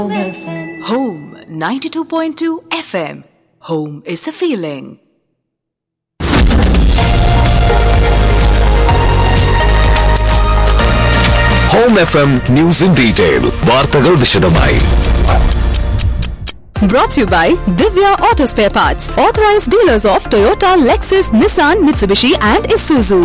Home 92.2 FM. Home is a feeling. Home F M news in detail വാർത്തകൾ വിശദമായി Brought to you by Divya Auto Spare Parts, authorized dealers of Toyota, Lexus, Nissan, Mitsubishi, and Isuzu.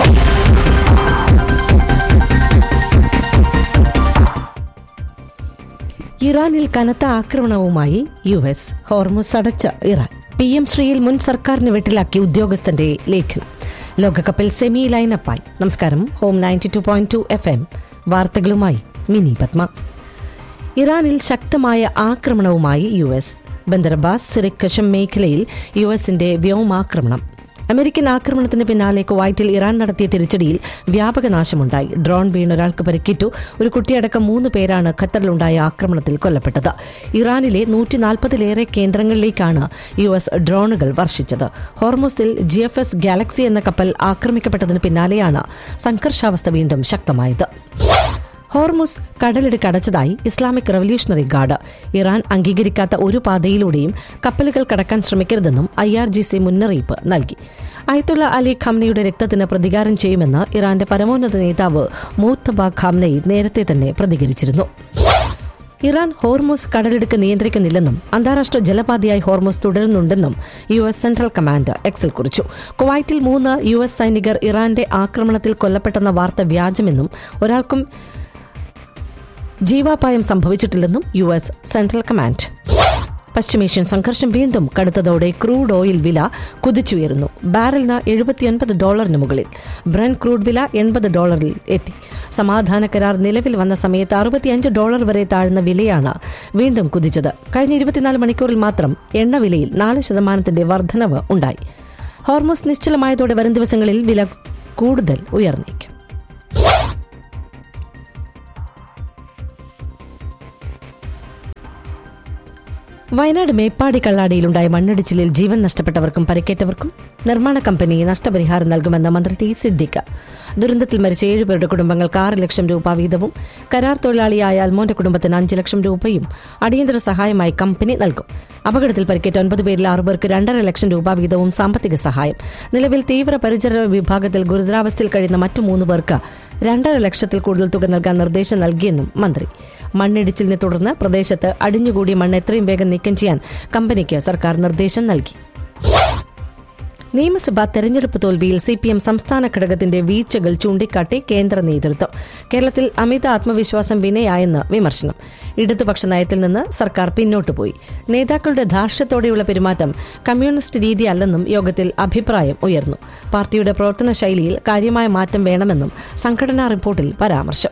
ഇറാനിൽ കനത്ത ആക്രമണവുമായി U S Hormuz അടച്ച Iran P M ശ്രീയിൽ മുൻ സർക്കാരിന് വെട്ടിലാക്കി ഉദ്യോഗസ്ഥന്റെ ലേഖനം ലോകകപ്പിൽ സെമി ലൈനപ്പായി നമസ്കാരം Home ninety two point two F M വാർത്തകളുമായി മിനി പത്മ ഇറാനിൽ ശക്തമായ ആക്രമണവുമായി യു എസ് ബന്ദർബാസ് സിറിക്കശം മേഖലയിൽ യു എസിന്റെ വ്യോമാക്രമണം അമേരിക്കൻ ആക്രമണത്തിന് പിന്നാലെ കുവൈറ്റിൽ ഇറാൻ നടത്തിയ തിരിച്ചടിയിൽ വ്യാപക നാശമുണ്ടായി ഡ്രോൺ വീണ് ഒരാൾക്ക് പരിക്കേറ്റു ഒരു കുട്ടിയടക്കം മൂന്ന് പേരാണ് ഖത്തറിലുണ്ടായ ആക്രമണത്തിൽ കൊല്ലപ്പെട്ടത് ഇറാനിലെ നൂറ്റി നാൽപ്പതിലേറെ കേന്ദ്രങ്ങളിലേക്കാണ് യു എസ് ഡ്രോണുകൾ വർഷിച്ചത് ഹോർമോസിൽ ജി എഫ് എസ് ഗാലക്സി എന്ന കപ്പൽ ആക്രമിക്കപ്പെട്ടതിന് പിന്നാലെയാണ് സംഘർഷാവസ്ഥ വീണ്ടും ശക്തമായത് ഹോർമുസ് കടലിടുക്ക് അടച്ചതായി ഇസ്ലാമിക് റവല്യൂഷണറി ഗാർഡ് ഇറാൻ അംഗീകരിക്കാത്ത ഒരു പാതയിലൂടെയും കപ്പലുകൾ കടക്കാൻ ശ്രമിക്കരുതെന്നും ഐ ആർ ജി സി മുന്നറിയിപ്പ് നൽകി അയത്തുള്ള അലി ഖംനയുടെ രക്തത്തിന് പ്രതികാരം ചെയ്യുമെന്ന് ഇറാന്റെ പരമോന്നത നേതാവ് മൂത്തബ ഖാംനയി നേരത്തെ തന്നെ പ്രതികരിച്ചിരുന്നു ഇറാൻ ഹോർമോസ് കടലിടുക്ക് നിയന്ത്രിക്കുന്നില്ലെന്നും അന്താരാഷ്ട്ര ജലപാതയായി ഹോർമോസ് തുടരുന്നുണ്ടെന്നും യു എസ് സെൻട്രൽ കമാൻഡ് എക്സിൽ കുറിച്ചു കുവൈറ്റിൽ മൂന്ന് യു എസ് സൈനികർ ഇറാന്റെ ആക്രമണത്തിൽ കൊല്ലപ്പെട്ടെന്ന വാർത്ത വ്യാജമെന്നും ഒരാൾക്കും ജീവാപായം സംഭവിച്ചിട്ടില്ലെന്നും യു എസ് സെൻട്രൽ കമാൻഡ് പശ്ചിമേഷ്യൻ സംഘർഷം വീണ്ടും കടുത്തതോടെ ക്രൂഡ് ഓയിൽ വില കുതിച്ചുയരുന്നു ബാരലിന് എഴുപത്തിയൊൻപത് ഡോളറിന് മുകളിൽ ബ്രൻ ക്രൂഡ് വില എൺപത് ഡോളറിൽ എത്തി സമാധാന കരാർ നിലവിൽ വന്ന സമയത്ത് അറുപത്തിയഞ്ച് ഡോളർ വരെ താഴ്ന്ന വിലയാണ് വീണ്ടും കുതിച്ചത് കഴിഞ്ഞ ഇരുപത്തിനാല് മണിക്കൂറിൽ മാത്രം എണ്ണ വിലയിൽ നാല് ശതമാനത്തിന്റെ വർധനവ് ഉണ്ടായി ഹോർമോസ് നിശ്ചലമായതോടെ വരും ദിവസങ്ങളിൽ വില കൂടുതൽ ഉയർന്നേക്കും വയനാട് മേപ്പാടി കള്ളാടിയിലുണ്ടായ മണ്ണിടിച്ചിലിൽ ജീവൻ നഷ്ടപ്പെട്ടവർക്കും പരിക്കേറ്റവർക്കും നിർമ്മാണ കമ്പനി നഷ്ടപരിഹാരം നൽകുമെന്ന് മന്ത്രി ടി സിദ്ദിഖ് ദുരന്തത്തിൽ മരിച്ച ഏഴുപേരുടെ കുടുംബങ്ങൾക്ക് ആറ് ലക്ഷം രൂപ വീതവും കരാർ തൊഴിലാളിയായ അൽമോന്റെ കുടുംബത്തിന് അഞ്ച് ലക്ഷം രൂപയും അടിയന്തര സഹായമായി കമ്പനി നൽകും അപകടത്തിൽ പരിക്കേറ്റ ഒൻപത് പേരിൽ ആറുപേർക്ക് രണ്ടര ലക്ഷം രൂപ വീതവും സാമ്പത്തിക സഹായം നിലവിൽ തീവ്ര പരിചരണ വിഭാഗത്തിൽ ഗുരുതരാവസ്ഥയിൽ കഴിയുന്ന മറ്റു മൂന്ന് പേർക്ക് രണ്ടര ലക്ഷത്തിൽ കൂടുതൽ തുക നൽകാൻ നിർദ്ദേശം നൽകിയെന്നും മന്ത്രി മണ്ണിടിച്ചിലിനെ തുടർന്ന് പ്രദേശത്ത് അടിഞ്ഞുകൂടിയ മണ്ണ് എത്രയും വേഗം നീക്കം ചെയ്യാൻ കമ്പനിക്ക് സർക്കാർ നിർദ്ദേശം നൽകി നിയമസഭാ തെരഞ്ഞെടുപ്പ് തോൽവിയിൽ സി പി എം സംസ്ഥാന ഘടകത്തിന്റെ വീഴ്ചകൾ ചൂണ്ടിക്കാട്ടി കേന്ദ്ര നേതൃത്വം കേരളത്തിൽ അമിത ആത്മവിശ്വാസം വിനയായെന്ന് വിമർശനം ഇടതുപക്ഷ നയത്തിൽ നിന്ന് സർക്കാർ പിന്നോട്ടു പോയി നേതാക്കളുടെ ധാർഷ്ട്യത്തോടെയുള്ള പെരുമാറ്റം കമ്മ്യൂണിസ്റ്റ് രീതിയല്ലെന്നും യോഗത്തിൽ അഭിപ്രായം ഉയർന്നു പാർട്ടിയുടെ പ്രവർത്തന ശൈലിയിൽ കാര്യമായ മാറ്റം വേണമെന്നും സംഘടനാ റിപ്പോർട്ടിൽ പരാമർശം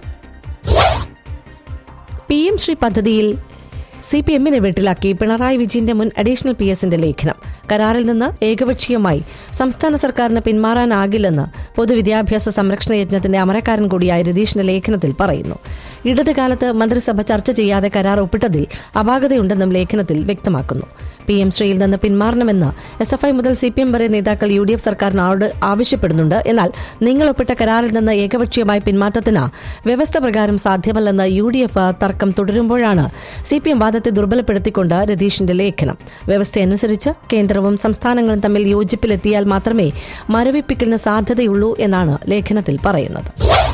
പി എം ശ്രീ പദ്ധതിയിൽ സി പി എമ്മിനെ വെട്ടിലാക്കി പിണറായി വിജയന്റെ മുൻ അഡീഷണൽ പി എസിന്റെ ലേഖനം കരാറിൽ നിന്ന് ഏകപക്ഷീയമായി സംസ്ഥാന സർക്കാരിന് പിന്മാറാനാകില്ലെന്ന് പൊതുവിദ്യാഭ്യാസ സംരക്ഷണ യജ്ഞത്തിന്റെ അമരക്കാരൻ കൂടിയായ രതീഷിന്റെ ലേഖനത്തിൽ പറയുന്നു ഇടതുകാലത്ത് മന്ത്രിസഭ ചർച്ച ചെയ്യാതെ കരാർ ഒപ്പിട്ടതിൽ അപാകതയുണ്ടെന്നും ലേഖനത്തിൽ വ്യക്തമാക്കുന്നു പി എം ശ്രീയിൽ നിന്ന് പിന്മാറണമെന്ന് എസ് എഫ് ഐ മുതൽ സി പി എം വരെ നേതാക്കൾ യു ഡി എഫ് സർക്കാരിനോട് ആവശ്യപ്പെടുന്നുണ്ട് എന്നാൽ നിങ്ങൾ ഒപ്പിട്ട കരാറിൽ നിന്ന് ഏകപക്ഷീയമായ പിന്മാറ്റത്തിന് വ്യവസ്ഥ പ്രകാരം സാധ്യമല്ലെന്ന് യു ഡി എഫ് തർക്കം തുടരുമ്പോഴാണ് സി പി എം വാദത്തെ ദുർബലപ്പെടുത്തിക്കൊണ്ട് രതീഷിന്റെ ലേഖനം വ്യവസ്ഥയനുസരിച്ച് കേന്ദ്രവും സംസ്ഥാനങ്ങളും തമ്മിൽ യോജിപ്പിലെത്തിയാൽ മാത്രമേ മരവിപ്പിക്കലിന് സാധ്യതയുള്ളൂ എന്നാണ് ലേഖനത്തിൽ പറയുന്നത്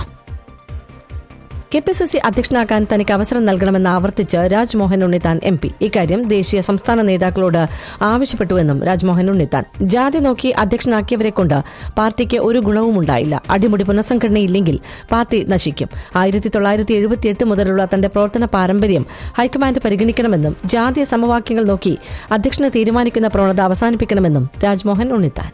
കെ പി സി സി അധ്യക്ഷനാകാൻ തനിക്ക് അവസരം നൽകണമെന്ന് ആവർത്തിച്ച് രാജ്മോഹൻ ഉണ്ണിത്താൻ എം പി ഇക്കാര്യം ദേശീയ സംസ്ഥാന നേതാക്കളോട് ആവശ്യപ്പെട്ടുവെന്നും രാജ്മോഹൻ ഉണ്ണിത്താൻ ജാതി നോക്കി അധ്യക്ഷനാക്കിയവരെ കൊണ്ട് പാർട്ടിക്ക് ഒരു ഗുണവും ഉണ്ടായില്ല അടിമുടി പുനഃസംഘടനയില്ലെങ്കിൽ പാർട്ടി നശിക്കും ആയിരത്തി തൊള്ളായിരത്തി എഴുപത്തിയെട്ട് മുതലുള്ള തന്റെ പ്രവർത്തന പാരമ്പര്യം ഹൈക്കമാൻഡ് പരിഗണിക്കണമെന്നും ജാതീയ സമവാക്യങ്ങൾ നോക്കി അധ്യക്ഷനെ തീരുമാനിക്കുന്ന പ്രവണത അവസാനിപ്പിക്കണമെന്നും രാജ്മോഹൻ ഉണ്ണിത്താൻ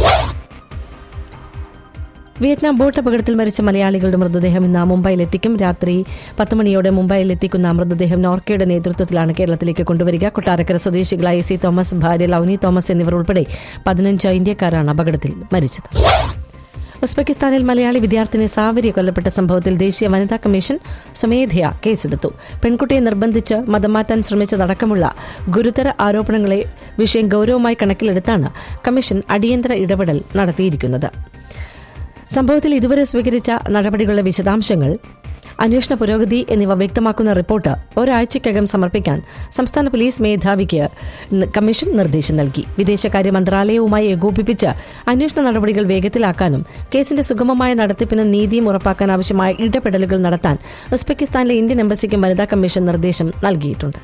വിയറ്റ്നാം ബോട്ട് അപകടത്തിൽ മരിച്ച മലയാളികളുടെ മൃതദേഹം ഇന്ന് മുംബൈയിലെത്തിക്കും രാത്രി പത്ത് മണിയോടെ മുംബൈയിലെത്തിക്കുന്ന മൃതദേഹം നോർക്കയുടെ നേതൃത്വത്തിലാണ് കേരളത്തിലേക്ക് കൊണ്ടുവരിക കൊട്ടാരക്കര സ്വദേശികളായ സി തോമസ് ഭാര്യ ലൌനി തോമസ് എന്നിവർ ഉൾപ്പെടെ പതിനഞ്ച് ഇന്ത്യക്കാരാണ് അപകടത്തിൽ മരിച്ചത് ഉസ്ബെക്കിസ്ഥാനിൽ മലയാളി വിദ്യാർത്ഥിനി സാവരി കൊല്ലപ്പെട്ട സംഭവത്തിൽ ദേശീയ വനിതാ കമ്മീഷൻ സ്വമേധയാ കേസെടുത്തു പെൺകുട്ടിയെ നിർബന്ധിച്ച് മതം മാറ്റാൻ ശ്രമിച്ചതടക്കമുള്ള ഗുരുതര ആരോപണങ്ങളെ വിഷയം ഗൌരവമായി കണക്കിലെടുത്താണ് കമ്മീഷൻ അടിയന്തര ഇടപെടൽ നടത്തിയിരിക്കുന്നത് സംഭവത്തിൽ ഇതുവരെ സ്വീകരിച്ച നടപടികളുടെ വിശദാംശങ്ങൾ അന്വേഷണ പുരോഗതി എന്നിവ വ്യക്തമാക്കുന്ന റിപ്പോർട്ട് ഒരാഴ്ചയ്ക്കകം സമർപ്പിക്കാൻ സംസ്ഥാന പോലീസ് മേധാവിക്ക് ന- കമ്മീഷൻ നിർദ്ദേശം നൽകി വിദേശകാര്യ മന്ത്രാലയവുമായി ഏകോപിപ്പിച്ച് അന്വേഷണ നടപടികൾ വേഗത്തിലാക്കാനും കേസിന്റെ സുഗമമായ നടത്തിപ്പിനും നീതിയും ഉറപ്പാക്കാൻ ആവശ്യമായ ഇടപെടലുകൾ നടത്താൻ ഉസ്ബെക്കിസ്ഥാനിലെ ഇന്ത്യൻ എംബസിക്കും വനിതാ കമ്മീഷൻ നിർദ്ദേശം നൽകിയിട്ടുണ്ട്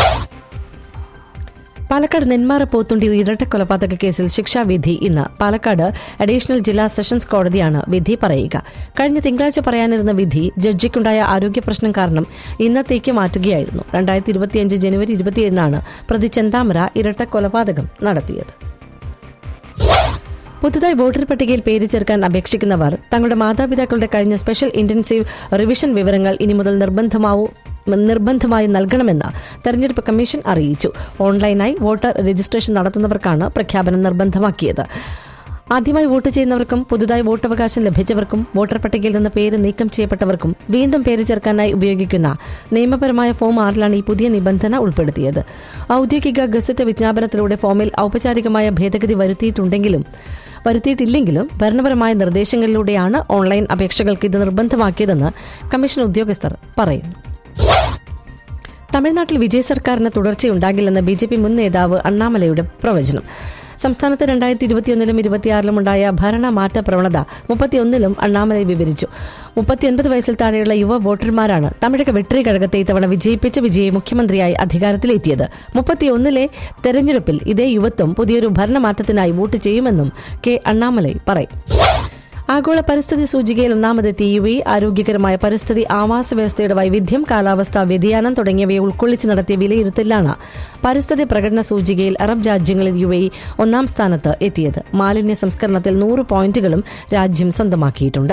പാലക്കാട് നെന്മാറ പോത്തുണ്ടി ഇരട്ട കൊലപാതക കേസിൽ ശിക്ഷാവിധി ഇന്ന് പാലക്കാട് അഡീഷണൽ ജില്ലാ സെഷൻസ് കോടതിയാണ് വിധി പറയുക കഴിഞ്ഞ തിങ്കളാഴ്ച പറയാനിരുന്ന വിധി ജഡ്ജിക്കുണ്ടായ ആരോഗ്യ പ്രശ്നം കാരണം ഇന്നത്തേക്ക് മാറ്റുകയായിരുന്നു രണ്ടായിരത്തി ഇരുപത്തിയഞ്ച് ജനുവരി ഇരുപത്തിയേഴിനാണ് പ്രതി ചെന്താമര ഇരട്ട കൊലപാതകം നടത്തിയത് പുതുതായി വോട്ടർ പട്ടികയിൽ പേര് ചേർക്കാൻ അപേക്ഷിക്കുന്നവർ തങ്ങളുടെ മാതാപിതാക്കളുടെ കഴിഞ്ഞ സ്പെഷ്യൽ ഇന്റൻസീവ് റിവിഷൻ വിവരങ്ങൾ ഇനി മുതൽ നിർബന്ധമാവും നിർബന്ധമായി നൽകണമെന്ന് തെരഞ്ഞെടുപ്പ് കമ്മീഷൻ അറിയിച്ചു ഓൺലൈനായി വോട്ടർ രജിസ്ട്രേഷൻ നടത്തുന്നവർക്കാണ് പ്രഖ്യാപനം നിർബന്ധമാക്കിയത് ആദ്യമായി വോട്ട് ചെയ്യുന്നവർക്കും പുതുതായി വോട്ടവകാശം ലഭിച്ചവർക്കും വോട്ടർ പട്ടികയിൽ നിന്ന് പേര് നീക്കം ചെയ്യപ്പെട്ടവർക്കും വീണ്ടും പേര് ചേർക്കാനായി ഉപയോഗിക്കുന്ന നിയമപരമായ ഫോം ആറിലാണ് ഈ പുതിയ നിബന്ധന ഉൾപ്പെടുത്തിയത് ഔദ്യോഗിക ഗസറ്റ് വിജ്ഞാപനത്തിലൂടെ ഫോമിൽ ഔപചാരികമായ ഭേദഗതി വരുത്തിയിട്ടുണ്ടെങ്കിലും വരുത്തിയിട്ടില്ലെങ്കിലും ഭരണപരമായ നിർദ്ദേശങ്ങളിലൂടെയാണ് ഓൺലൈൻ അപേക്ഷകൾക്ക് ഇത് നിർബന്ധമാക്കിയതെന്ന് കമ്മീഷൻ ഉദ്യോഗസ്ഥർ പറയുന്നു തമിഴ്നാട്ടിൽ വിജയ് സർക്കാരിന് തുടർച്ചയുണ്ടാകില്ലെന്ന് ബി ജെ പി മുൻ നേതാവ് അണ്ണാമലയുടെ പ്രവചനം സംസ്ഥാനത്ത് രണ്ടായിരത്തി ഇരുപത്തിയൊന്നിലും ഇരുപത്തിയാറിലും ഉണ്ടായ ഭരണമാറ്റ പ്രവണത മുപ്പത്തിയൊന്നിലും അണ്ണാമലൈ വിവരിച്ചു മുപ്പത്തിയൊൻപത് വയസ്സിൽ താഴെയുള്ള യുവ വോട്ടർമാരാണ് തമിഴക വെട്രി കഴകത്തെ ഇത്തവണ വിജയിപ്പിച്ച വിജയ് മുഖ്യമന്ത്രിയായി അധികാരത്തിലെത്തിയത് മുപ്പത്തിയൊന്നിലെ തെരഞ്ഞെടുപ്പിൽ ഇതേ യുവത്വം പുതിയൊരു ഭരണമാറ്റത്തിനായി വോട്ട് ചെയ്യുമെന്നും കെ അണ്ണാമലൈ പറയും ആഗോള പരിസ്ഥിതി സൂചികയിൽ ഒന്നാമതെത്തി യു എ ആരോഗ്യകരമായ പരിസ്ഥിതി ആവാസ വ്യവസ്ഥയുടെ വൈവിധ്യം കാലാവസ്ഥാ വ്യതിയാനം തുടങ്ങിയവയെ ഉൾക്കൊള്ളിച്ച് നടത്തിയ വിലയിരുത്തലാണ് പരിസ്ഥിതി പ്രകടന സൂചികയിൽ അറബ് രാജ്യങ്ങളിൽ യു എ ഒന്നാം സ്ഥാനത്ത് എത്തിയത് മാലിന്യ സംസ്കരണത്തിൽ നൂറ് പോയിന്റുകളും രാജ്യം സ്വന്തമാക്കിയിട്ടുണ്ട്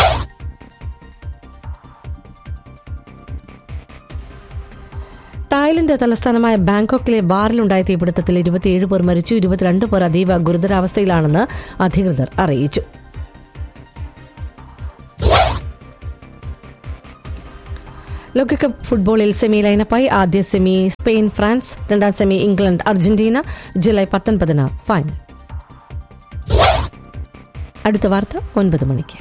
തായ്ലൻഡ് തലസ്ഥാനമായ ബാങ്കോക്കിലെ ബാറിലുണ്ടായ തീപിടുത്തത്തിൽ ഇരുപത്തിയേഴ് പേർ മരിച്ചു ഇരുപത്തിരണ്ട് പേർ അതീവ ഗുരുതരാവസ്ഥയിലാണെന്ന് അധികൃതർ അറിയിച്ചു ലോകകപ്പ് ഫുട്ബോളിൽ സെമി ലൈനപ്പായി ആദ്യ സെമി സ്പെയിൻ ഫ്രാൻസ് രണ്ടാം സെമി ഇംഗ്ലണ്ട് അർജന്റീന ജൂലൈ പത്തൊൻപതിന് ഫൈനൽ അടുത്ത വാർത്ത ഒൻപത് മണിക്ക്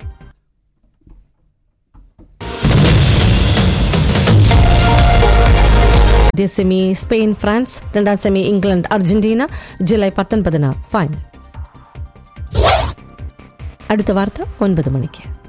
ആദ്യ സെമി സ്പെയിൻ ഫ്രാൻസ് രണ്ടാം സെമി ഇംഗ്ലണ്ട് അർജന്റീന ജൂലൈ പത്തൊൻപതിന് ഫൈനൽ അടുത്ത വാർത്ത ഒൻപത് മണിക്ക്